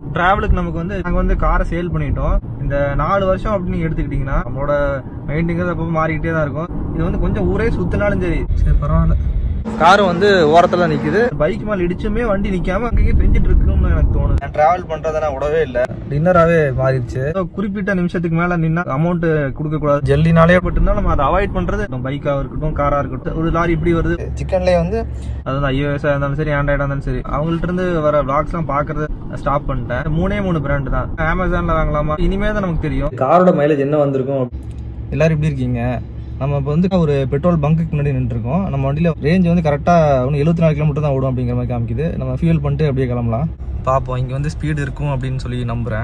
டிராவலுக்கு நமக்கு வந்து நாங்க வந்து காரை சேல் பண்ணிட்டோம் இந்த நாலு வருஷம் அப்படின்னு நீங்க எடுத்துக்கிட்டீங்கன்னா நம்மளோட மைண்டுங்கிறது அப்போ மாறிக்கிட்டே தான் இருக்கும் இது வந்து கொஞ்சம் ஊரே சுத்தினாலும் சரி சரி பரவாயில்ல கார் வந்து ஓரத்துல நிக்குது பைக் மேல இடிச்சுமே வண்டி நிக்காம அங்கேயே பெஞ்சிட்டு இருக்குன்னு எனக்கு தோணுது நான் டிராவல் பண்றதை நான் விடவே இல்ல டின்னராவே மாறிடுச்சு So, குறிப்பிட்ட நிமிஷத்துக்கு மேல நின்னா அமௌண்ட் கொடுக்க கூடாது ஜல்லினாலே பட்டுருந்தா நம்ம அதை அவாய்ட் பண்றது பைக்கா இருக்கட்டும் காரா இருக்கட்டும் ஒரு லாரி இப்படி வருது சிக்கன்லயே வந்து அதாவது ஐஓஎஸ் இருந்தாலும் சரி ஆண்ட்ராய்டா இருந்தாலும் சரி அவங்கள்ட்ட இருந்து வர பிளாக்ஸ் எல்லாம் பாக்குறது ஸ்டாப் பண்ணிட்டேன் மூணே மூணு பிராண்ட் தான் அமேசான்ல வாங்கலாமா இனிமே தான் நமக்கு தெரியும் காரோட மைலேஜ் என்ன வந்திருக்கும் எல்லாரும் எப்படி இருக்கீங்க நம்ம இப்போ வந்து ஒரு பெட்ரோல் பங்குக்கு முன்னாடி நின்றுருக்கோம் நம்ம வண்டியில் ரேஞ்ச் வந்து கரெக்டாக ஒன்று எழுபத்தி நாலு கிலோமீட்டர் தான் ஓடும் அப்படிங்கிற மாதிரி காமிக்குது நம்ம ஃபியூல் பண்ணிட்டு அப்படியே கிளம்பலாம் பார்ப்போம் இங்கே வந்து ஸ்பீடு இருக்கும் அப்படின்னு சொல்லி நம்புகிறேன்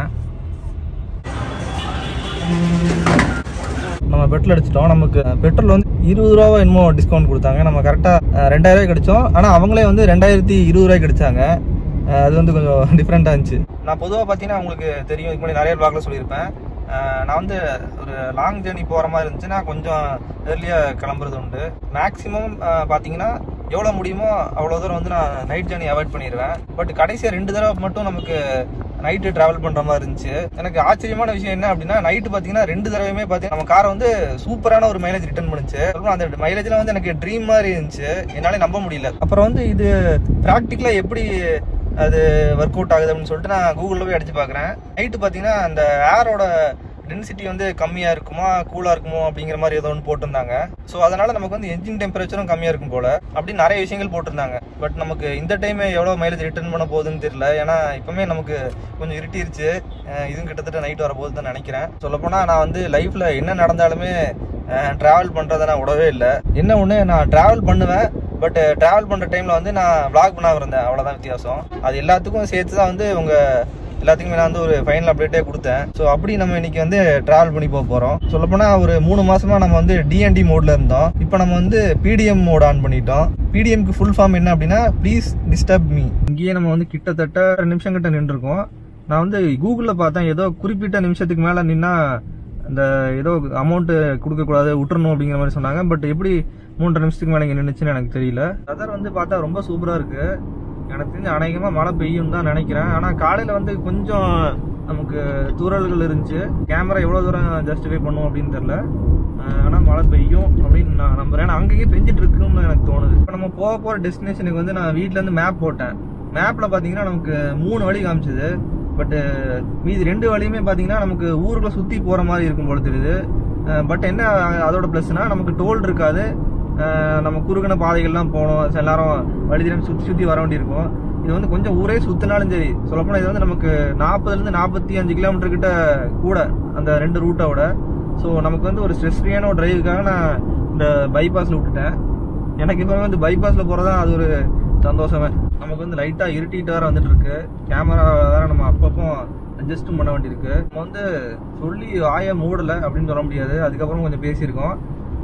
நம்ம பெட்ரோல் அடிச்சிட்டோம் நமக்கு பெட்ரோல் வந்து இருபது ரூபா என்னமோ டிஸ்கவுண்ட் கொடுத்தாங்க நம்ம கரெக்டாக ரெண்டாயிரம் ரூபாய் கிடைச்சோம் ஆனால் அவங்களே வந்து ரெண்டாயிரத்தி இருபது ரூபாய் கிடைச்சாங்க அஹ் அது வந்து கொஞ்சம் டிஃப்ரெண்ட்டாக இருந்துச்சு நான் பொதுவாக பார்த்தீங்கன்னா உங்களுக்கு தெரியும் இதுக்கு முன்னாடி நிறைய பிளாக்ல சொல்லியிருப்பேன் அஹ் நான் வந்து ஒரு லாங் ஜேர்னி போகிற மாதிரி இருந்துச்சுன்னா கொஞ்சம் ஏர்லியாக கிளம்புறது உண்டு மேக்ஸிமம் பார்த்தீங்கன்னா எவ்வளோ முடியுமோ அவ்வளோ தூரம் வந்து நான் நைட் ஜேர்னி அவாய்ட் பண்ணிடுவேன் பட் கடைசியாக ரெண்டு தடவை மட்டும் நமக்கு நைட்டு டிராவல் பண்ற மாதிரி இருந்துச்சு எனக்கு ஆச்சரியமான விஷயம் என்ன அப்படின்னா நைட்டு பாத்தீங்கன்னா ரெண்டு தடவையுமே பாத்தீங்கன்னா நம்ம காரை வந்து சூப்பரான ஒரு மைலேஜ் ரிட்டர்ன் பண்ணுச்சு அப்புறம் அந்த மைலேஜ்ல வந்து எனக்கு ட்ரீம் மாதிரி இருந்துச்சு என்னால நம்ப முடியல அப்புறம் வந்து இது ப்ராக்டிக்கலா எப்படி அது ஒர்க் அவுட் ஆகுது அப்படின்னு சொல்லிட்டு நான் கூகுளில் போய் அடிச்சு பார்க்குறேன் நைட்டு பார்த்தீங்கன்னா அந்த ஏரோட டென்சிட்டி வந்து கம்மியாக இருக்குமா கூலாக இருக்குமோ அப்படிங்கிற மாதிரி ஏதோ ஒன்று போட்டிருந்தாங்க ஸோ அதனால நமக்கு வந்து என்ஜின் டெம்பரேச்சரும் கம்மியாக இருக்கும் போல அப்படி நிறைய விஷயங்கள் போட்டிருந்தாங்க பட் நமக்கு இந்த டைம் எவ்வளோ மைலேஜ் ரிட்டர்ன் பண்ண போகுதுன்னு தெரியல ஏன்னா இப்போமே நமக்கு கொஞ்சம் இருட்டிருச்சு அஹ் இதுவும் கிட்டத்தட்ட நைட் வரப்போகுது தான் நினைக்கிறேன் சொல்லப்போனால் நான் வந்து லைஃப்பில் என்ன நடந்தாலுமே ட்ராவல் பண்ணுறதை நான் விடவே இல்லை என்ன ஒன்று நான் ட்ராவல் பண்ணுவேன் பட் ட்ராவல் பண்ணுற டைமில் வந்து நான் vlog பண்ணாம இருந்தேன் அவ்வளோதான் வித்தியாசம் அது எல்லாத்துக்கும் சேர்த்து தான் வந்து உங்க எல்லாத்துக்குமே நான் வந்து ஒரு ஃபைனல் அப்டேட்டே கொடுத்தேன் ஸோ அப்படி நம்ம இன்னைக்கு வந்து டிராவல் பண்ணி போக போகிறோம் சொல்லப்போனால் ஒரு மூணு மாசமா நம்ம வந்து டிஎன்டி மோட்ல இருந்தோம் இப்போ நம்ம வந்து பிடிஎம் மோட் ஆன் பண்ணிட்டோம் பிடிஎம்க்கு ஃபுல் ஃபார்ம் என்ன அப்படின்னா ப்ளீஸ் டிஸ்டர்ப் மீ இங்கேயே நம்ம வந்து கிட்டத்தட்ட ரெண்டு நிமிஷம் கிட்ட நின்றுருக்கோம் நான் வந்து கூகுளில் பார்த்தேன் ஏதோ குறிப்பிட்ட நிமிஷத்துக்கு மேலே நின்னா அந்த ஏதோ அமௌண்ட் கொடுக்கக்கூடாது விட்டுறணும் அப்படிங்கிற மாதிரி சொன்னாங்க பட் எப்படி மூன்றரை நிமிஷத்துக்கு மேலே இங்கே நின்றுச்சுன்னு எனக்கு தெரியல வெதர் வந்து பார்த்தா ரொம்ப சூப்பராக இருக்கு எனக்கு தெரிஞ்சு அநேகமாக மழை பெய்யும் தான் நினைக்கிறேன் ஆனால் காலையில் வந்து கொஞ்சம் நமக்கு தூறல்கள் இருந்துச்சு கேமரா எவ்வளோ தூரம் ஜஸ்டிஃபை பண்ணும் அப்படின்னு தெரில ஆனால் மழை பெய்யும் அப்படின்னு நான் நம்புறேன் ஏன்னா அங்கேயே பெஞ்சிட்டு இருக்குன்னு எனக்கு தோணுது இப்போ நம்ம போக போகிற டெஸ்டினேஷனுக்கு வந்து நான் வீட்டிலேருந்து மேப் போட்டேன் மேப்பில் பார்த்தீங்கன்னா நமக்கு மூணு வழி காமிச்சது பட் மீதி ரெண்டு வழியுமே பார்த்தீங்கன்னா நமக்கு ஊருக்குள்ள சுற்றி போகிற மாதிரி இருக்கும் போல தெரியுது பட் என்ன அதோட ப்ளஸ்னா நமக்கு டோல் இருக்காது அஹ் நம்ம குறுகின பாதைகள்லாம் போகணும் சில நேரம் வழி தெரியாம சுற்றி சுற்றி வர வேண்டியிருக்கும் இது வந்து கொஞ்சம் ஊரே சுத்தினாலும் சரி சொல்லப்போனால் இது வந்து நமக்கு நாற்பதுலேருந்து நாற்பத்தி அஞ்சு கிலோமீட்டர் கிட்ட கூட அந்த ரெண்டு ரூட்டை விட ஸோ நமக்கு வந்து ஒரு ஸ்ட்ரெஸ் ஃப்ரீயான ஒரு டிரைவுக்காக நான் இந்த பைபாஸில் விட்டுட்டேன் எனக்கு இப்போ வந்து பைபாஸில் போகிறதா அது ஒரு சந்தோஷமே நமக்கு வந்து லைட்டாக இருட்டிட்டு வேற வந்துட்டு இருக்கு கேமரா வேற நம்ம அப்பப்போ அட்ஜஸ்ட்டும் பண்ண வேண்டியிருக்கு நம்ம வந்து சொல்லி ஆய மூடலை அப்படின்னு சொல்ல முடியாது அதுக்கப்புறம் கொஞ்சம் பேசியிருக்கோம்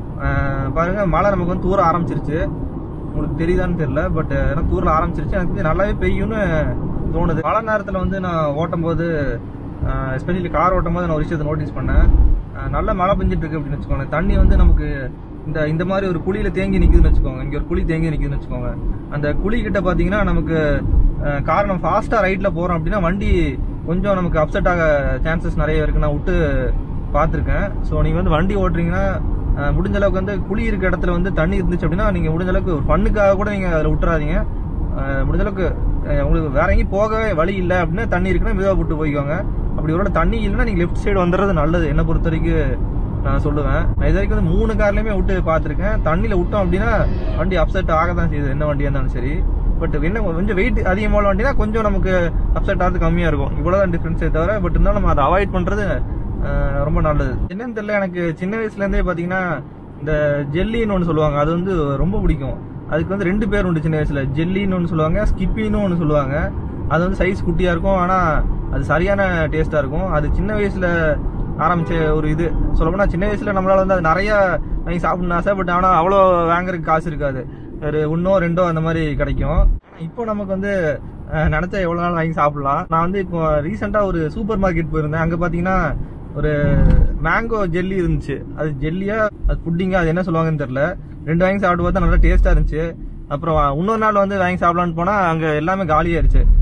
அஹ் பாருங்க மழை நமக்கு வந்து தூர ஆரம்பிச்சிருச்சு உங்களுக்கு தெரியுதான்னு தெரியல பட் எனக்கு தூரில் ஆரம்பிச்சிருச்சு எனக்கு தெரிஞ்சு நல்லாவே பெய்யும்னு தோணுது மழை நேரத்தில் வந்து நான் ஓட்டும் போது எஸ்பெஷலி கார் ஓட்டும் போது நான் ஒரு விஷயத்தை நோட்டீஸ் பண்ணேன் அஹ் நல்ல மழை பெஞ்சிட்டு இருக்கு அப்படின்னு வச்சுக்கோங்க தண்ணி வந்து நமக்கு இந்த இந்த மாதிரி ஒரு குழியில தேங்கி நிக்குதுன்னு வச்சுக்கோங்க இங்க ஒரு குழி தேங்கி நிக்குதுன்னு வச்சுக்கோங்க அந்த குழி கிட்ட பாத்தீங்கன்னா நமக்கு அஹ், கார் நம்ம ஃபாஸ்டா ரைட்ல போறோம் அப்படின்னா வண்டி கொஞ்சம் நமக்கு அப்செட் ஆக சான்சஸ் நிறைய இருக்கு நான் விட்டு பார்த்துருக்கேன் ஸோ நீங்க வந்து வண்டி ஓட்டுறீங்கன்னா அஹ், முடிஞ்ச அளவுக்கு வந்து குழி இருக்க இடத்துல வந்து தண்ணி இருந்துச்சு அப்படின்னா நீங்க முடிஞ்ச அளவுக்கு ஒரு ஃபண்ணுக்காக கூட நீங்க அதில் விட்டுறாதீங்க அஹ், முடிஞ்ச அளவுக்கு அஹ், உங்களுக்கு வேற எங்கேயும் போகவே வழி இல்லை அப்படின்னா தண்ணி இருக்குன்னா மெதுவாக விட்டு போய்க்கோங்க அப்படி ஒரு தண்ணி இல்லைன்னா நீங்க லெஃப்ட் சைடு வந்துடுறது நல்லது என்ன பொறுத்த வரைக்கும் நான் சொல்லுவேன் நான் இது வரைக்கும் வந்து மூணு கார்லயுமே விட்டு பார்த்துருக்கேன் தண்ணியில விட்டோம் அப்படின்னா வண்டி அப்செட் ஆக தான் செய்யுது என்ன வண்டியா இருந்தாலும் சரி பட் என்ன கொஞ்சம் வெயிட் அதிகமான வண்டினா கொஞ்சம் நமக்கு அப்செட் ஆகிறது கம்மியா இருக்கும் இவ்வளவுதான் டிஃபரன்ஸே தவிர பட் இருந்தாலும் நம்ம அதை அவாய்ட் பண்றது அஹ், ரொம்ப நல்லது என்னன்னு தெரியல எனக்கு சின்ன வயசுல இருந்தே பாத்தீங்கன்னா இந்த ஜெல்லின்னு ஒன்று சொல்லுவாங்க அது வந்து ரொம்ப பிடிக்கும் அதுக்கு வந்து ரெண்டு பேர் உண்டு சின்ன வயசுல ஜெல்லின்னு ஒன்று சொல்லுவாங்க ஸ்கிப்பின்னு ஒன்று சொல்லுவாங்க அது வந்து சைஸ் குட்டியா இருக்கும் ஆனா அது சரியான டேஸ்டா இருக்கும் அது சின்ன வயசுல ஆரம்பிச்ச ஒரு இது சொல்லப்போனா சின்ன வயசுல நம்மளால வந்து அது நிறைய வாங்கி சாப்பிடணும் ஆசை பட் ஆனா அவ்வளோ வாங்குறதுக்கு காசு இருக்காது ஒரு ஒன்னோ ரெண்டோ அந்த மாதிரி கிடைக்கும் ஆனா இப்போ நமக்கு வந்து அஹ், நினைச்சா எவ்வளவு நாள் வாங்கி சாப்பிடலாம் நான் வந்து இப்போ ரீசெண்டா ஒரு சூப்பர் மார்க்கெட் போயிருந்தேன் அங்க பாத்தீங்கன்னா ஒரு மேங்கோ ஜெல்லி இருந்துச்சு அது ஜெல்லியா அது புட்டிங்கா அது என்ன சொல்லுவாங்கன்னு தெரியல ரெண்டு வாங்கி சாப்பிட்டு பார்த்தா நல்லா டேஸ்டா இருந்துச்சு அப்புறம் இன்னொரு நாள் வந்து வாங்கி சாப்பிடலான்னு போனா அங்க எல்லாமே காலியாயிருச்சு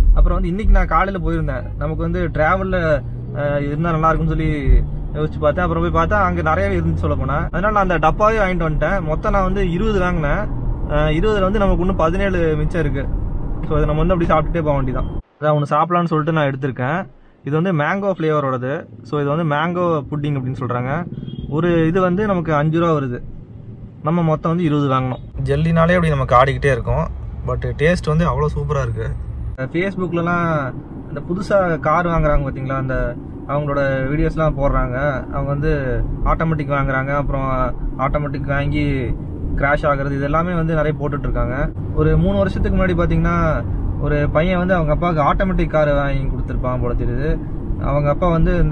அப்புறம் வந்து இன்னைக்கு நான் காலையில போயிருந்தேன் நமக்கு வந்து டிராவல்ல இருந்தா நல்லா இருக்கும்னு சொல்லி யோசிச்சு பார்த்தேன் அப்புறம் போய் பார்த்தா அங்க நிறையவே இருந்துச்சு சொல்ல போனா அதனால நான் அந்த டப்பாவே வாங்கிட்டு வந்துட்டேன் மொத்தம் நான் வந்து இருபது வாங்கினேன் அஹ் இருபதுல வந்து நமக்கு இன்னும் பதினேழு மிச்சம் இருக்கு ஸோ அதை நம்ம வந்து அப்படி சாப்பிட்டுட்டே போக வேண்டியதான் அதான் ஒன்று சாப்பிடலாம்னு சொல்லிட்டு நான் எடுத்திருக்கேன் இது வந்து மேங்கோ ஃப்ளேவரோடது ஸோ இது வந்து மேங்கோ புட்டிங் அப்படின்னு சொல்றாங்க ஒரு இது வந்து நமக்கு அஞ்சு ரூபா வருது நம்ம மொத்தம் வந்து இருபது வாங்கினோம் ஜெல்லினாலே அப்படி நமக்கு ஆடிக்கிட்டே இருக்கும் பட் டேஸ்ட் வந்து அவ்வளோ சூப்பராக இருக்கு ஃபேஸ்புக்லலாம் இந்த புதுசாக கார் வாங்குறாங்க பார்த்தீங்களா அந்த அவங்களோட வீடியோஸ்லாம் போடுறாங்க அவங்க வந்து ஆட்டோமேட்டிக் வாங்குறாங்க அப்புறம் ஆட்டோமேட்டிக் வாங்கி கிராஷ் ஆகுறது இது எல்லாமே வந்து நிறைய போட்டுட்டு இருக்காங்க ஒரு மூணு வருஷத்துக்கு முன்னாடி பார்த்தீங்கன்னா ஒரு பையன் வந்து அவங்க அப்பாவுக்கு ஆட்டோமேட்டிக் கார் வாங்கி கொடுத்துருப்பான் போல தெரியுது அவங்க அப்பா வந்து இந்த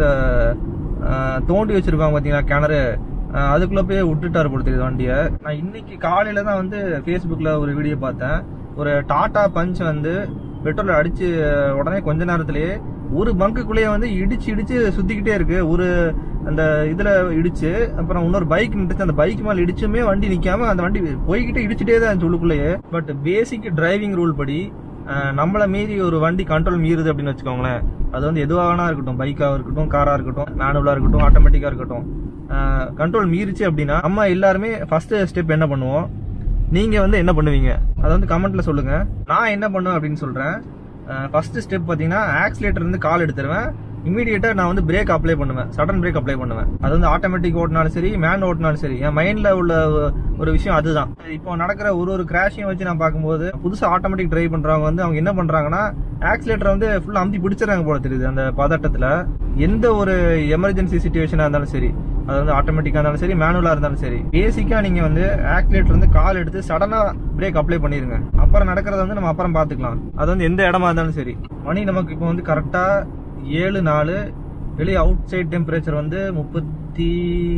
ஆஹ், தோண்டி வச்சிருப்பாங்க பார்த்தீங்களா கிணறு ஆஹ், அதுக்குள்ள போய் விட்டுட்டாரு போல தெரியுது வண்டியை நான் இன்னைக்கு காலையில தான் வந்து ஃபேஸ்புக்ல ஒரு வீடியோ பார்த்தேன் ஒரு டாடா பஞ்ச் வந்து பெட்ரோல் அடிச்சு உடனே கொஞ்ச நேரத்திலேயே ஒரு பங்குக்குள்ளேயே வந்து இடிச்சு இடிச்சு சுத்திக்கிட்டே இருக்கு ஒரு அந்த இதுல இடிச்சு அப்புறம் இன்னொரு பைக் நின்றுச்சு அந்த பைக் மேல இடிச்சுமே வண்டி நிக்காம அந்த வண்டி போய்கிட்டே இடிச்சுட்டே தான் இருந்துச்சு உள்ளுக்குள்ளேயே பட் பேசிக் டிரைவிங் ரூல் படி அஹ், நம்மள மீறி ஒரு வண்டி கண்ட்ரோல் மீறுது அப்படின்னு வச்சுக்கோங்களேன் அது வந்து எதுவாகனா இருக்கட்டும் பைக்காக இருக்கட்டும் காரா இருக்கட்டும் மேனுவலா இருக்கட்டும் ஆட்டோமேட்டிக்கா இருக்கட்டும் கண்ட்ரோல் மீறிச்சு அப்படின்னா நம்ம எல்லாருமே ஃபர்ஸ்ட் ஸ்டெப் என்ன பண்ணுவோம் நீங்க வந்து என்ன பண்ணுவீங்க அதை வந்து கமெண்ட்ல சொல்லுங்க நான் என்ன பண்ணுவேன் அப்படின்னு சொல்றேன் ஃபர்ஸ்ட் ஸ்டெப் பாத்தீங்கன்னா ஆக்சிலேட்டர் இருந்து கால் எடுத்துருவேன் இமீடியட்டா நான் வந்து பிரேக் அப்ளை பண்ணுவேன் சடன் பிரேக் அப்ளை பண்ணுவேன் அது வந்து ஆட்டோமேட்டிக் ஓட்டினாலும் சரி மேன் ஓட்டினாலும் சரி என் மைண்ட்ல உள்ள ஒரு விஷயம் அதுதான் இப்போ நடக்கிற ஒரு ஒரு கிராஷையும் வச்சு நான் பார்க்கும்போது புதுசா ஆட்டோமேட்டிக் டிரைவ் பண்றவங்க வந்து அவங்க என்ன பண்றாங்கன்னா ஆக்சிலேட்டர் வந்து ஃபுல்லா அமுத்தி பிடிச்சிடறாங்க போல தெரியுது அந்த பதட்டத்துல எந்த ஒரு எமர்ஜென்சி சுச்சுவேஷனா இருந்தாலும் சரி அது வந்து ஆட்டோமேட்டிக்கா இருந்தாலும் சரி மேனுவலா இருந்தாலும் சரி பேசிக்கா நீங்க வந்து ஆக்சிலேட்டர் வந்து கால் எடுத்து சடனா பிரேக் அப்ளை பண்ணிருங்க அப்புறம் நடக்கிறத வந்து நம்ம அப்புறம் பாத்துக்கலாம் அது வந்து எந்த இடமா இருந்தாலும் சரி மணி நமக்கு இப்போ வந்து கரெக்டா ஏழு நாலு வெளியே அவுட் சைட் டெம்பரேச்சர் வந்து முப்பத்தி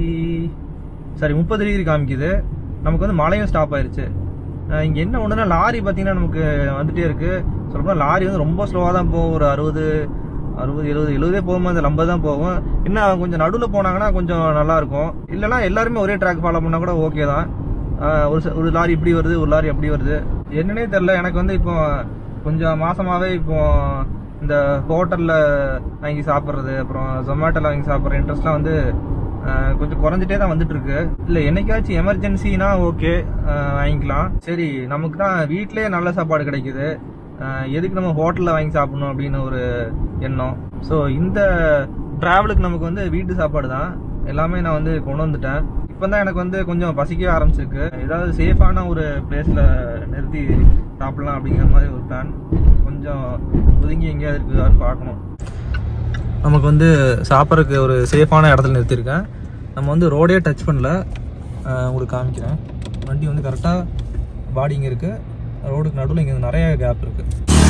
சாரி முப்பது டிகிரி காமிக்குது நமக்கு வந்து மழையும் ஸ்டாப் ஆயிருச்சு அஹ் இங்க என்ன ஒண்ணுனா லாரி பாத்தீங்கன்னா நமக்கு வந்துட்டே இருக்கு சொல்லப்போனா லாரி வந்து ரொம்ப ஸ்லோவா தான் போகும் ஒரு அறுபது அறுபது எழுபது எழுபதே போகும்போது அந்த ஐம்பது தான் போகும் இன்னும் அவங்க கொஞ்சம் நடுவில் போனாங்கன்னா கொஞ்சம் நல்லா இருக்கும் இல்லைன்னா எல்லாருமே ஒரே ட்ராக் ஃபாலோ பண்ணா கூட ஓகே தான் ஆஹ் ஒரு ச- ஒரு லாரி இப்படி வருது ஒரு லாரி அப்படி வருது என்னன்னே தெரியல எனக்கு வந்து இப்போ கொஞ்சம் மாசமாவே இப்போ இந்த ஹோட்டல்ல வாங்கி சாப்பிட்றது அப்புறம் ஜொமேட்டோல வாங்கி சாப்பிட்ற இன்ட்ரெஸ்ட்லாம் வந்து ஆஹ் கொஞ்சம் குறைஞ்சிட்டே தான் வந்துட்டு இருக்கு இல்ல என்னைக்காச்சும் எமர்ஜென்சினா ஓகே வாங்கிக்கலாம் சரி நமக்கு தான் வீட்லயே நல்ல சாப்பாடு கிடைக்குது ஆஹ் எதுக்கு நம்ம ஹோட்டல்ல வாங்கி சாப்பிடணும் அப்படின்னு ஒரு எண்ணம் ஸோ இந்த டிராவலுக்கு நமக்கு வந்து வீட்டு சாப்பாடு தான் எல்லாமே நான் வந்து கொண்டு வந்துட்டேன் இப்போ தான் எனக்கு வந்து கொஞ்சம் பசிக்க ஆரம்பிச்சிருக்கு ஏதாவது சேஃபான ஒரு பிளேஸ்ல நிறுத்தி சாப்பிடலாம் அப்படிங்கிற மாதிரி ஒரு பிளான் கொஞ்சம் ஒதுங்கி எங்கேயாவது இருக்குதான்னு பார்க்கணும் நமக்கு வந்து சாப்பிட்றதுக்கு ஒரு சேஃபான இடத்துல நிறுத்தியிருக்கேன் நம்ம வந்து ரோடே டச் பண்ணல அஹ் உங்களுக்கு காமிக்கிறேன் வண்டி வந்து கரெக்டாக பாடி இங்கே இருக்குது ரோடுக்கு நடுவில் இங்கே நிறைய கேப் இருக்குது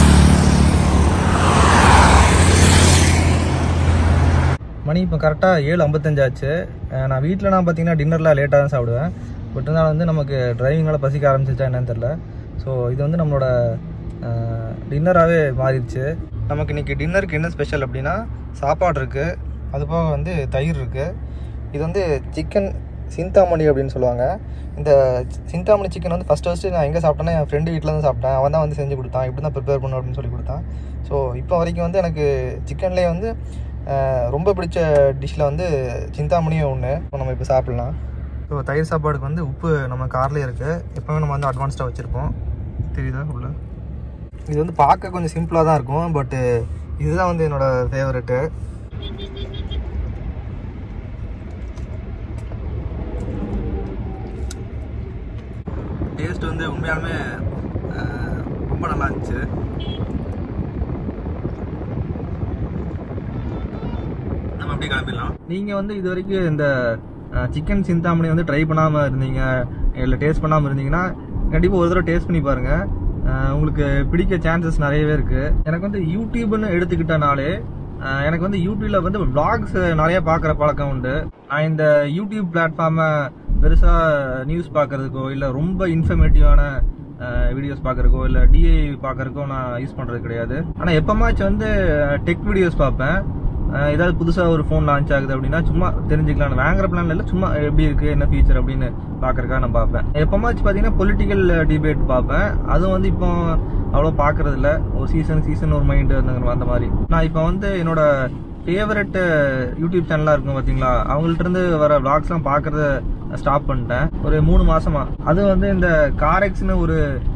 மணி இப்போ கரெக்டாக ஏழு ஐம்பத்தஞ்சாச்சு அஹ் நான் வீட்டில் நான் பார்த்தீங்கன்னா டின்னரில் லேட்டாக தான் சாப்பிடுவேன் பட் இருந்தாலும் வந்து நமக்கு டிரைவிங்கால் பசிக்க ஆரம்பிச்சிச்சா என்னன்னு தெரில ஸோ இது வந்து நம்மளோட டின்னராகவே மாறிடுச்சு நமக்கு இன்னைக்கு டின்னருக்கு என்ன ஸ்பெஷல் அப்படின்னா சாப்பாடு இருக்குது அது போக வந்து தயிர் இருக்குது இது வந்து சிக்கன் சிந்தாமணி அப்படின்னு சொல்லுவாங்க இந்த சி- சிந்தாமணி சிக்கன் வந்து ஃபஸ்ட்டு ஃபஸ்ட்டு நான் எங்கே சாப்பிட்டேன்னா என் ஃப்ரெண்டு வீட்டில் தான் சாப்பிட்டேன் அவன் தான் வந்து செஞ்சு கொடுத்தான் இப்படி தான் ப்ரிப்பேர் பண்ணணும் அப்படின்னு சொல்லி கொடுத்தான் ஸோ இப்போ வரைக்கும் வந்து எனக்கு சிக்கன்லேயே வந்து அஹ், ரொம்ப பிடிச்ச டிஷ்ஷில் வந்து சிந்தாமணியும் ஒன்று நம்ம இப்போ சாப்பிட்லாம் ஸோ தயிர் சாப்பாடுக்கு வந்து உப்பு நம்ம கார்லேயே இருக்குது எப்போவுமே நம்ம வந்து அட்வான்ஸ்டாக வச்சுருப்போம் தெரியுதா உள்ள இது வந்து பார்க்க கொஞ்சம் சிம்பிளாக தான் இருக்கும் பட்டு இதுதான் வந்து என்னோட ஃபேவரெட்டு டேஸ்ட் வந்து உண்மையாலுமே அஹ், ரொம்ப நல்லா இருந்துச்சு நம்ம அப்படியே கிளம்பிடலாம் நீங்க வந்து இது வரைக்கும் இந்த சிக்கன் சிந்தாமணி வந்து ட்ரை பண்ணாம இருந்தீங்க இல்ல டேஸ்ட் பண்ணாம இருந்தீங்கன்னா கண்டிப்பா ஒரு தடவை டேஸ்ட் பண்ணி பாருங்க அஹ் உங்களுக்கு பிடிக்க சான்சஸ் நிறையவே இருக்கு எனக்கு வந்து யூடியூப்னு எடுத்துக்கிட்டனாலே அஹ் எனக்கு வந்து யூடியூப்ல வந்து vlogs நிறைய பார்க்குற பழக்கம் உண்டு நான் இந்த யூடியூப் பிளாட்ஃபார்மை பெருசா நியூஸ் பார்க்கறதுக்கோ இல்ல ரொம்ப இன்ஃபர்மேட்டிவான வீடியோஸ் பார்க்கறதுக்கோ இல்ல டிஐ பார்க்கறதுக்கோ நான் யூஸ் பண்றது கிடையாது ஆனா எப்பமாச்சும் வந்து டெக் வீடியோஸ் பார்ப்பேன் அஹ் ஏதாவது புதுசா ஒரு ஃபோன் லான்ச் ஆகுது அப்படின்னா சும்மா தெரிஞ்சுக்கலாம் வாங்குற பிளான்ல இல்ல சும்மா எப்படி இருக்கு என்ன ஃபீச்சர் அப்படின்னு பாக்குறதுக்காக நான் பார்ப்பேன் எப்பமாச்சும் பாத்தீங்கன்னா பொலிட்டிக்கல் டிபேட் பார்ப்பேன் அதுவும் வந்து இப்போ அவ்வளோ பாக்குறது இல்ல ஒரு சீசன் சீசன் ஒரு மைண்ட் அந்த மாதிரி நான் இப்போ வந்து என்னோட ஃபேவரட் யூடியூப் சேனலா இருக்கும் பாத்தீங்களா அவங்கள்ட்ட இருந்து வர விளாக்ஸ்லாம் பாக்குறத ஸ்டாப் பண்ணிட்டேன் ஒரு மூணு மாசமா அது வந்து இந்த காரெக்ஸ்னு ஒரு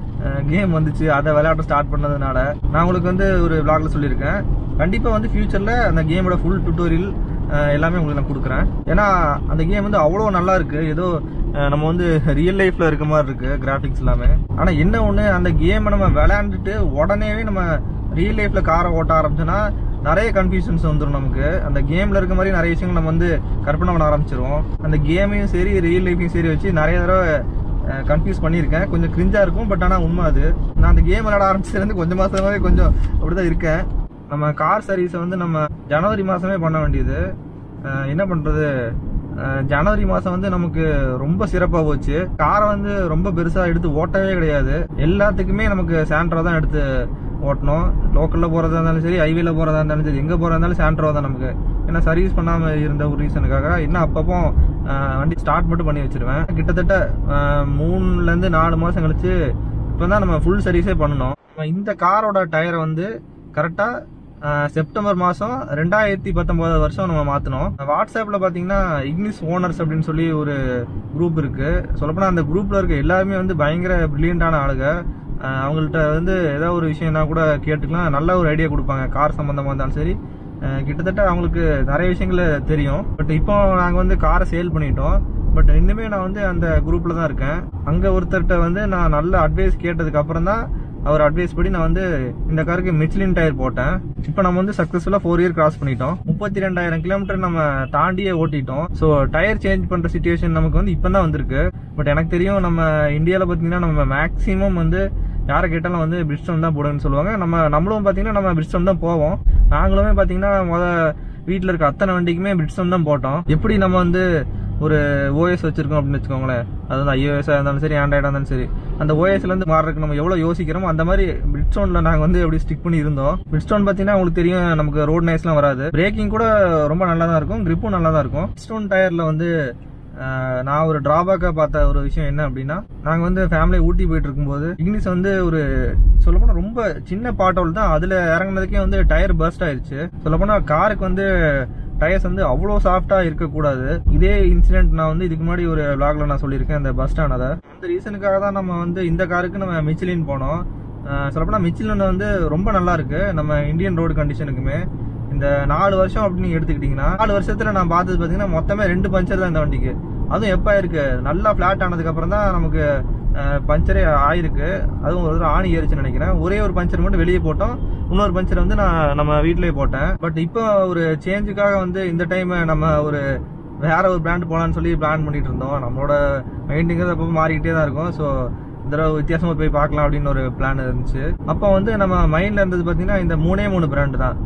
கேம் வந்துச்சு அதை விளையாட ஸ்டார்ட் பண்ணதுனால நான் உங்களுக்கு வந்து ஒரு விளாக்ல சொல்லியிருக்கேன் கண்டிப்பா வந்து ஃபியூச்சர்ல அந்த கேமோட ஃபுல் டுட்டோரியல் எல்லாமே உங்களுக்கு நான் கொடுக்குறேன் ஏன்னா அந்த கேம் வந்து அவ்வளோ நல்லா இருக்கு ஏதோ அஹ், நம்ம வந்து ரியல் லைஃப்ல இருக்க மாதிரி இருக்கு கிராபிக்ஸ் எல்லாமே ஆனா என்ன ஒண்ணு அந்த கேமை நம்ம விளையாண்டுட்டு உடனேவே நம்ம ரியல் லைஃப்ல காரை ஓட்ட ஆரம்பிச்சோன்னா நிறைய கன்ஃபியூஷன்ஸ் வந்துடும் நமக்கு அந்த கேம்ல இருக்க மாதிரி நிறைய விஷயங்கள் நம்ம வந்து கற்பனை பண்ண ஆரம்பிச்சிருவோம் அந்த கேமையும் சரி ரியல் லைஃபையும் சரி வச்சு நிறைய தடவை கன்ஃபியூஸ் பண்ணியிருக்கேன் கொஞ்சம் கிரிஞ்சா இருக்கும் பட் ஆனா உண்மை அது நான் அந்த கேம் விளையாட ஆரம்பிச்சதுலேருந்து கொஞ்சம் மாசமாவே கொஞ்சம் அப்படிதான் இருக்கேன் நம்ம கார் சர்வீஸை வந்து நம்ம ஜனவரி மாசமே பண்ண வேண்டியது அஹ் என்ன பண்றது அஹ் ஜனவரி மாசம் வந்து நமக்கு ரொம்ப சிறப்பா போச்சு காரை வந்து ரொம்ப பெருசா எடுத்து ஓட்டவே கிடையாது எல்லாத்துக்குமே நமக்கு சாண்ட்ரா தான் எடுத்து ஓட்டணும் லோக்கல்ல போறதா இருந்தாலும் சரி ஹைவேல போறதா இருந்தாலும் சரி எங்க போறதா இருந்தாலும் சாண்ட்ரோ தான் நமக்கு ஏன்னா சர்வீஸ் பண்ணாம இருந்த ஒரு ரீசனுக்காக இன்னும் அப்பப்போ அஹ் வண்டி ஸ்டார்ட் மட்டும் பண்ணி வச்சிருவேன் கிட்டத்தட்ட அஹ் மூணுல இருந்து நாலு மாசம் கழிச்சு இப்பதான் நம்ம ஃபுல் சர்வீஸே பண்ணணும் நம்ம இந்த காரோட டயரை வந்து கரெக்டா செப்டம்பர் மாசம் ரெண்டாயிரத்தி பத்தொன்பது வருஷம் நம்ம மாத்தணும் வாட்ஸ்அப்ல பாத்தீங்கன்னா இங்கிலீஷ் ஓனர்ஸ் அப்படின்னு சொல்லி ஒரு குரூப் இருக்கு சொல்லப்போனா அந்த குரூப்ல இருக்க எல்லாருமே வந்து பயங்கர பிரில்லியண்டான ஆளுங்க அஹ் அவங்கள்ட்ட வந்து ஏதாவது ஒரு விஷயம்னா கூட கேட்டுக்கலாம் நல்ல ஒரு ஐடியா கொடுப்பாங்க கார் சம்பந்தமா இருந்தாலும் சரி அஹ் கிட்டத்தட்ட அவங்களுக்கு நிறைய விஷயங்கள் தெரியும் பட் இப்போ நாங்க வந்து காரை சேல் பண்ணிட்டோம் பட் இன்னுமே நான் வந்து அந்த குரூப்ல தான் இருக்கேன் அங்க ஒருத்தர்கிட்ட வந்து நான் நல்ல அட்வைஸ் கேட்டதுக்கு அப்புறம் தான் அவர் அட்வைஸ் படி நான் வந்து இந்த காருக்கு மிச்லின் டயர் போட்டேன் இப்போ நம்ம வந்து சக்சஸ்ஃபுல்லா ஃபோர் இயர் கிராஸ் பண்ணிட்டோம் முப்பத்தி ரெண்டாயிரம் கிலோமீட்டர் நம்ம தாண்டியே ஓட்டிட்டோம் ஸோ டயர் சேஞ்ச் பண்ற சுச்சுவேஷன் நமக்கு வந்து இப்போ தான் வந்திருக்கு பட் எனக்கு தெரியும் நம்ம இந்தியாவில் பார்த்தீங்கன்னா நம்ம மேக்ஸிமம் வந்து யாரை கேட்டாலும் வந்து பிரிஸ்டம் தான் போடுங்கன்னு சொல்லுவாங்க நம்ம நம்மளும் பார்த்தீங்கன்னா நம்ம பிரிஸ்டம் தான் போவோம் நாங்களுமே பார்த்தீங்கன்னா முத வீட்டில் இருக்க அத்தனை வண்டிக்குமே பிரிட்ஸ்டம் தான் போட்டோம் எப்படி நம்ம வந்து ஒரு ஓஎஸ் வச்சிருக்கோம் அப்படின்னு வச்சுக்கோங்களேன் அது வந்து ஐஓஎஸ் இருந்தாலும் சரி ஆண்ட்ராய்டா இருந்தாலும் சரி அந்த ஓஎஸ்ல இருந்து மாறுறதுக்கு நம்ம எவ்வளவு யோசிக்கிறோமோ அந்த மாதிரி பிரிட்ஸ்டோன்ல நாங்க வந்து எப்படி ஸ்டிக் பண்ணி இருந்தோம் பிரிட்ஸ்டோன் பாத்தீங்கன்னா உங்களுக்கு தெரியும் நமக்கு ரோட் நைஸ்லாம் வராது பிரேக்கிங் கூட ரொம்ப நல்லா தான் இருக்கும் கிரிப்பும் நல்லா தான் இருக்கும் பிரிட்ஸ்டோன் டயர்ல வந்து ஆஹ், நான் ஒரு டிராபேக்கா பார்த்த ஒரு விஷயம் என்ன அப்படின்னா நாங்க வந்து ஃபேமிலி ஊட்டி போயிட்டு இருக்கும்போது இங்கிலீஷ் வந்து ஒரு சொல்லப்போனா ரொம்ப சின்ன பாட்டோல் தான் அதுல இறங்குனதுக்கே வந்து டயர் பர்ஸ்ட் ஆயிருச்சு சொல்லப்போனா காருக்கு வந்து டயர்ஸ் வந்து அவ்வளோ சாஃப்டா இருக்கக்கூடாது இதே இன்சிடென்ட் நான் வந்து இதுக்கு முன்னாடி ஒரு vlogல நான் சொல்லியிருக்கேன் அந்த பஸ் ஆனதை அந்த ரீசனுக்காக தான் நம்ம வந்து இந்த காருக்கு நம்ம மிச்சிலின் போனோம் ஆஹ் சொல்லப்போனா மிச்சிலின் வந்து ரொம்ப நல்லா இருக்கு நம்ம இந்தியன் ரோடு கண்டிஷனுக்குமே இந்த நாலு வருஷம் அப்படின்னு நீங்க எடுத்துக்கிட்டீங்கன்னா நாலு வருஷத்துல நான் பார்த்தது பாத்தீங்கன்னா மொத்தமே ரெண்டு பஞ்சர் தான் இந்த வண்டிக்கு அதுவும் எப்ப இருக்கு நல்லா பிளாட் ஆனதுக்கு அப்புறம் தான் நமக்கு அஹ், பஞ்சரே ஆயிருக்கு அதுவும் ஒரு தடவை ஆணி ஏறிச்சுன்னு நினைக்கிறேன் ஒரே ஒரு பஞ்சர் மட்டும் வெளியே போட்டோம் இன்னொரு பஞ்சர் வந்து நான் நம்ம வீட்லயே போட்டேன் பட் இப்போ ஒரு சேஞ்சுக்காக வந்து இந்த டைம் நம்ம ஒரு வேற ஒரு பிராண்ட் போலான்னு சொல்லி பிளான் பண்ணிட்டு இருந்தோம் நம்மளோட மைண்டிங்கிறது அப்போ மாறிக்கிட்டே தான் இருக்கும் ஸோ இந்த தடவை வித்தியாசமா போய் பார்க்கலாம் அப்படின்னு ஒரு பிளான் இருந்துச்சு அப்போ வந்து நம்ம மைண்ட்ல இருந்தது பாத்தீங்கன்னா இந்த மூணே மூணு பிராண்ட் தான்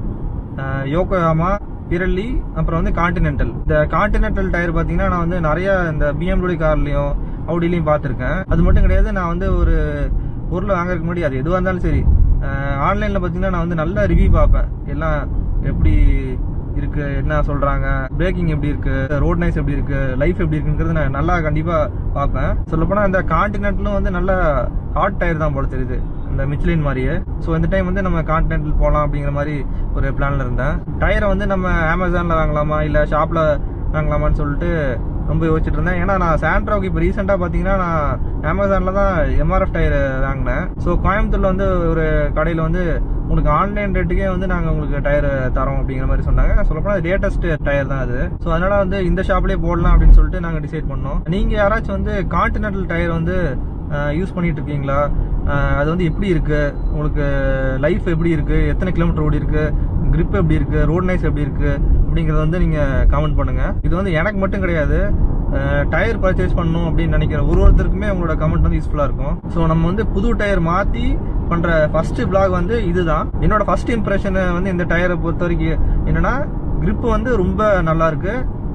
யோகோயாமா பிரல்லி அப்புறம் வந்து கான்டினென்டல் இந்த கான்டினென்டல் டயர் பாத்தீங்கன்னா நான் வந்து நிறைய இந்த பிஎம்டபிள்யூ கார்லயும் அவுடிலையும் பார்த்திருக்கேன் அது மட்டும் கிடையாது நான் வந்து ஒரு பொருள் வாங்குறதுக்கு முன்னாடி அது எதுவாக இருந்தாலும் சரி ஆன்லைன்ல பாத்தீங்கன்னா நான் வந்து நல்ல ரிவ்யூ பார்ப்பேன் எல்லாம் எப்படி இருக்கு என்ன சொல்றாங்க பிரேக்கிங் எப்படி இருக்கு ரோட் நைஸ் எப்படி இருக்கு லைஃப் எப்படி இருக்குங்கிறது நான் நல்லா கண்டிப்பா பார்ப்பேன் சொல்லப்போனா இந்த கான்டினென்ட்லும் வந்து நல்ல ஹாட் டயர் தான் போல தெரியுது இந்த மிச்லின் மாதிரியே ஸோ இந்த டைம் வந்து நம்ம கான்டினென்டல் போகலாம் அப்படிங்கிற மாதிரி ஒரு பிளான்ல இருந்தேன் டயரை வந்து நம்ம அமேசான்ல வாங்கலாமா இல்ல ஷாப்ல வாங்கலாமான்னு சொல்லிட்டு ரொம்ப யோசிச்சுட்டு இருந்தேன் ஏன்னா நான் சாண்ட்ராவுக்கு இப்போ ரீசெண்டாக பார்த்தீங்கன்னா நான் அமேசான்ல தான் எம்ஆர்எஃப் டயர் வாங்கினேன் ஸோ கோயம்புத்தூர்ல வந்து ஒரு கடையில் வந்து உங்களுக்கு ஆன்லைன் ரேட்டுக்கே வந்து நாங்கள் உங்களுக்கு டயர் தரோம் அப்படிங்கிற மாதிரி சொன்னாங்க சொல்லப்போனால் லேட்டஸ்ட் டயர் தான் அது ஸோ அதனால வந்து இந்த ஷாப்லேயே போடலாம் அப்படின்னு சொல்லிட்டு நாங்கள் டிசைட் பண்ணோம் நீங்கள் யாராச்சும் வந்து கான்டினென்டல் டயர் வந்து யூஸ் பண்ணிட்டு இருக்கீங்களா அஹ் அது வந்து எப்படி இருக்கு உங்களுக்கு லைஃப் எப்படி இருக்கு எத்தனை கிலோமீட்டர் ஓடி இருக்கு grip எப்படி இருக்கு ரோட் நைஸ் எப்படி இருக்கு அப்படிங்கறத வந்து நீங்க கமெண்ட் பண்ணுங்க இது வந்து எனக்கு மட்டும் கிடையாது டயர் பர்ச்சேஸ் பண்ணணும் அப்படின்னு நினைக்கிற ஒரு ஒருத்தருக்குமே உங்களோட கமெண்ட் வந்து யூஸ்ஃபுல்லா இருக்கும் ஸோ நம்ம வந்து புது டயர் மாத்தி பண்ற ஃபர்ஸ்ட் vlog வந்து இதுதான் என்னோட ஃபர்ஸ்ட் இம்ப்ரெஷன் வந்து இந்த டயரை பொறுத்த வரைக்கும் என்னன்னா grip வந்து ரொம்ப நல்லா இருக்கு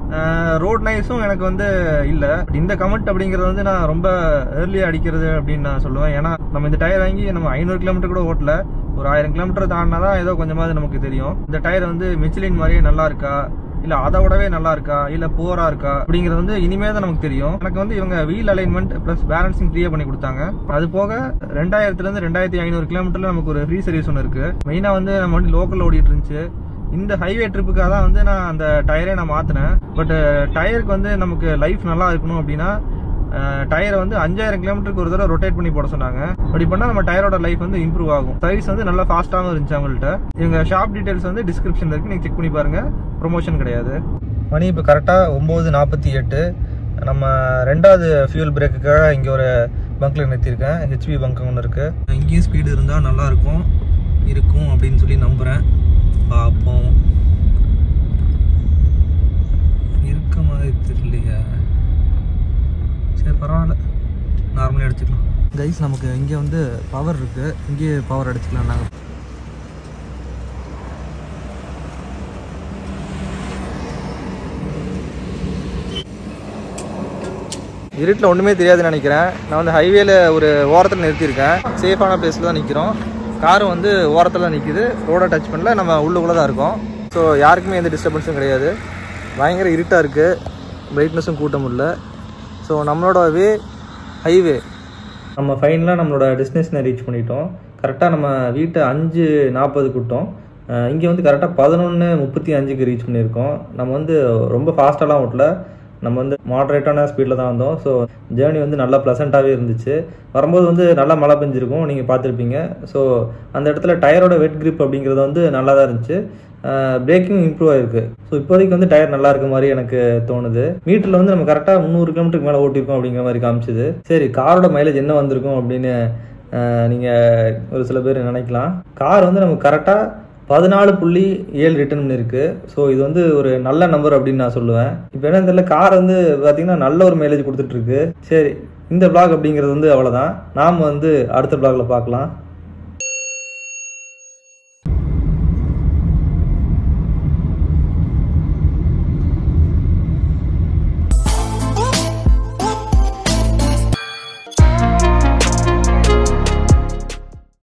ரோட் நைஸும் எனக்கு வந்து இல்ல இந்த கமெண்ட் அப்படிங்கறது வந்து நான் ரொம்ப ஏர்லியா அடிக்கிறது அப்படின்னு நான் சொல்லுவேன் ஏன்னா நம்ம இந்த டயர் வாங்கி நம்ம ஐநூறு கிலோமீட்டர் கூட ஓட்டல ஒரு ஆயிரம் கிலோமீட்டர் தாண்டினா தான் ஏதோ கொஞ்சமாவது நமக்கு தெரியும் இந்த டயர் வந்து மிச்சிலின் மாதிரியே நல்லா இருக்கா இல்ல அதை விடவே நல்லா இருக்கா இல்ல போரா இருக்கா அப்படிங்கிறது வந்து இனிமே தான் நமக்கு தெரியும் எனக்கு வந்து இவங்க வீல் அலைன்மெண்ட் பிளஸ் பேலன்சிங் ஃப்ரீயா பண்ணி கொடுத்தாங்க அது போக ரெண்டாயிரத்துல இருந்து ரெண்டாயிரத்தி ஐநூறு கிலோமீட்டர்ல நமக்கு ஒரு ஃப்ரீ சர்வீஸ் ஒன்று இருக்கு மெயினா வந்து நம்ம வண்டி லோக்கல்ல ஓடிட்டு இருந்துச்சு இந்த ஹைவே ட்ரிப்புக்காக தான் வந்து நான் அந்த டயரே நான் மாத்தினேன் பட் டயருக்கு வந்து நமக்கு லைஃப் நல்லா இருக்கணும் அப்படின்னா டயரை வந்து அஞ்சாயிரம் கிலோமீட்டருக்கு ஒரு தடவை ரொட்டேட் பண்ணி போட சொன்னாங்க அப்படி பண்ணா நம்ம டயரோட லைஃப் வந்து இம்ப்ரூவ் ஆகும் சர்வீஸ் வந்து நல்லா ஃபாஸ்ட்டாகவும் இருந்துச்சு அவங்கள்ட்ட இவங்க ஷாப் டீடைல்ஸ் வந்து டிஸ்கிரிப்ஷன்ல இருக்கு நீங்க செக் பண்ணி பாருங்க ப்ரொமோஷன் கிடையாது மணி இப்போ கரெக்டாக ஒம்பது நாற்பத்தி எட்டு நம்ம ரெண்டாவது ஃபியூல் பிரேக்குக்காக இங்கே ஒரு பங்க்கில் நிறுத்தியிருக்கேன் ஹெச்பி பங்க் ஒன்று இருக்குது இங்கேயும் ஸ்பீடு இருந்தால் நல்லாயிருக்கும் இருக்கும் அப்படின்னு சொல்லி நம்புகிறேன் பார்ப்போம் இருக்க மாதிரி தெரியலையா சரி பரவாயில்ல நார்மலாக அடிச்சுக்கலாம் கைஸ் நமக்கு இங்கே வந்து பவர் இருக்குது இங்கேயே பவர் அடிச்சுக்கலாம் நாங்கள் இருட்டில் ஒன்றுமே தெரியாதுன்னு நினைக்கிறேன் நான் வந்து ஹைவேல ஒரு ஓரத்தில் நிறுத்தியிருக்கேன் சேஃபான பிளேஸில் தான் நிற்கிறோம் காரும் வந்து ஓரத்தில் தான் நிற்குது ரோடை டச் பண்ணல நம்ம உள்ளுக்குள்ளே தான் இருக்கோம் ஸோ யாருக்குமே எந்த டிஸ்டர்பன்ஸும் கிடையாது பயங்கர இருட்டாக இருக்குது பிரைட்னஸும் கூட்ட முடியல ஸோ நம்மளோட வே ஹைவே நம்ம ஃபைனலாக நம்மளோட டெஸ்டினேஷனை ரீச் பண்ணிட்டோம் கரெக்டாக நம்ம வீட்டை அஞ்சு நாற்பது கூட்டோம் இங்கே வந்து கரெக்டாக பதினொன்று முப்பத்தி அஞ்சுக்கு ரீச் பண்ணியிருக்கோம் நம்ம வந்து ரொம்ப ஃபாஸ்ட்டாலாம் ஓட்டல நம்ம வந்து மாடரேட்டான ஸ்பீடில் தான் வந்தோம் ஸோ ஜேர்னி வந்து நல்லா ப்ளசண்ட்டாகவே இருந்துச்சு வரும்போது வந்து நல்லா மழை பெஞ்சிருக்கும் நீங்கள் பார்த்துருப்பீங்க ஸோ அந்த இடத்துல டயரோட வெட் grip அப்படிங்கிறது வந்து நல்லா தான் இருந்துச்சு பிரேக்கிங் இம்ப்ரூவ் ஆயிருக்கு ஸோ இப்போதைக்கு வந்து டயர் நல்லா இருக்க மாதிரி எனக்கு தோணுது மீட்டரில் வந்து நம்ம கரெக்டாக முந்நூறு கிலோமீட்டருக்கு மேலே ஓட்டியிருக்கோம் அப்படிங்கிற மாதிரி காமிச்சுது சரி காரோட மைலேஜ் என்ன வந்திருக்கும் அப்படின்னு நீங்கள் ஒரு சில பேர் நினைக்கலாம் கார் வந்து நமக்கு கரெக்டாக பதினாலு புள்ளி ஏழு ரிட்டர்ன் இருக்கு ஸோ இது வந்து ஒரு நல்ல நம்பர் அப்படின்னு நான் சொல்லுவேன் இப்போ என்ன தெரியல கார் வந்து பார்த்தீங்கன்னா நல்ல ஒரு மைலேஜ் கொடுத்துட்டு இருக்கு சரி இந்த vlog அப்படிங்கிறது வந்து அவ்வளோதான் நாம் வந்து அடுத்த vlogல பார்க்கலாம்